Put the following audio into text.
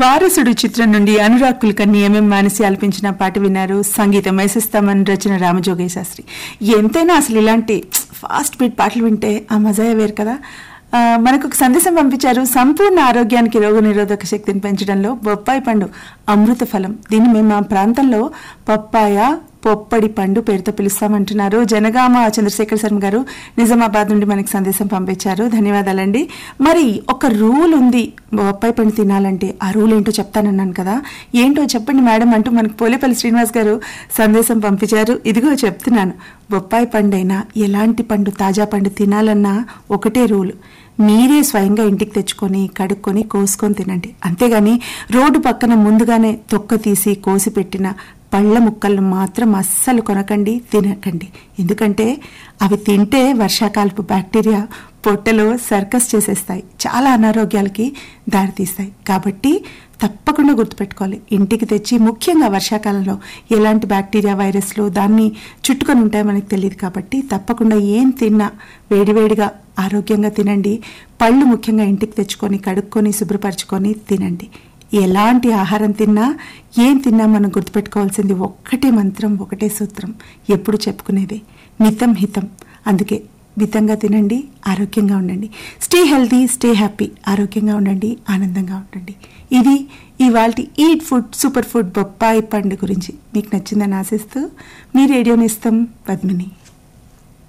వారసుడు చిత్రం నుండి అనురాగ్ కుల్కర్ని ఎంఎం మానసి ఆలపించిన పాట విన్నారు సంగీతం వేసిస్తామని రచన రామజోగయ్య శాస్త్రి ఎంతైనా అసలు ఇలాంటి ఫాస్ట్ బీట్ పాటలు వింటే ఆ మజాయే వేరు కదా ఆ, మనకు ఒక సందేశం పంపించారు సంపూర్ణ ఆరోగ్యానికి రోగ నిరోధక శక్తిని పెంచడంలో బొప్పాయి పండు అమృత ఫలం దీన్ని మేము మా ప్రాంతంలో పప్పాయ పొప్పడి పండు పేరుతో పిలుస్తామంటున్నారు జనగామ చంద్రశేఖర్ శర్మ గారు నిజామాబాద్ నుండి మనకి సందేశం పంపించారు ధన్యవాదాలండి మరి ఒక రూల్ ఉంది బొప్పాయి పండు తినాలంటే ఆ రూల్ ఏంటో చెప్తానన్నాను కదా ఏంటో చెప్పండి మేడం అంటూ మనకు పోలేపల్లి శ్రీనివాస్ గారు సందేశం పంపించారు ఇదిగో చెప్తున్నాను బొప్పాయి పండైనా ఎలాంటి పండు తాజా పండు తినాలన్నా ఒకటే రూల్ మీరే స్వయంగా ఇంటికి తెచ్చుకొని కడుక్కొని కోసుకొని తినండి అంతేగాని రోడ్డు పక్కన ముందుగానే తొక్క తీసి కోసి పెట్టిన పళ్ళ ముక్కలను మాత్రం అస్సలు కొనకండి తినకండి ఎందుకంటే అవి తింటే వర్షాకాలపు బ్యాక్టీరియా పొట్టలో సర్కస్ చేసేస్తాయి చాలా అనారోగ్యాలకి దారితీస్తాయి కాబట్టి తప్పకుండా గుర్తుపెట్టుకోవాలి ఇంటికి తెచ్చి ముఖ్యంగా వర్షాకాలంలో ఎలాంటి బ్యాక్టీరియా వైరస్లు దాన్ని చుట్టుకొని ఉంటాయో మనకు తెలియదు కాబట్టి తప్పకుండా ఏం తిన్నా వేడివేడిగా ఆరోగ్యంగా తినండి పళ్ళు ముఖ్యంగా ఇంటికి తెచ్చుకొని కడుక్కొని శుభ్రపరచుకొని తినండి ఎలాంటి ఆహారం తిన్నా ఏం తిన్నా మనం గుర్తుపెట్టుకోవాల్సింది ఒక్కటే మంత్రం ఒకటే సూత్రం ఎప్పుడు చెప్పుకునేదే మితం హితం అందుకే మితంగా తినండి ఆరోగ్యంగా ఉండండి స్టే హెల్తీ స్టే హ్యాపీ ఆరోగ్యంగా ఉండండి ఆనందంగా ఉండండి ఇది ఇవాళ ఈట్ ఫుడ్ సూపర్ ఫుడ్ బొప్పాయి పండు గురించి మీకు నచ్చిందని ఆశిస్తూ మీ రేడియోని ఇస్తాం పద్మిని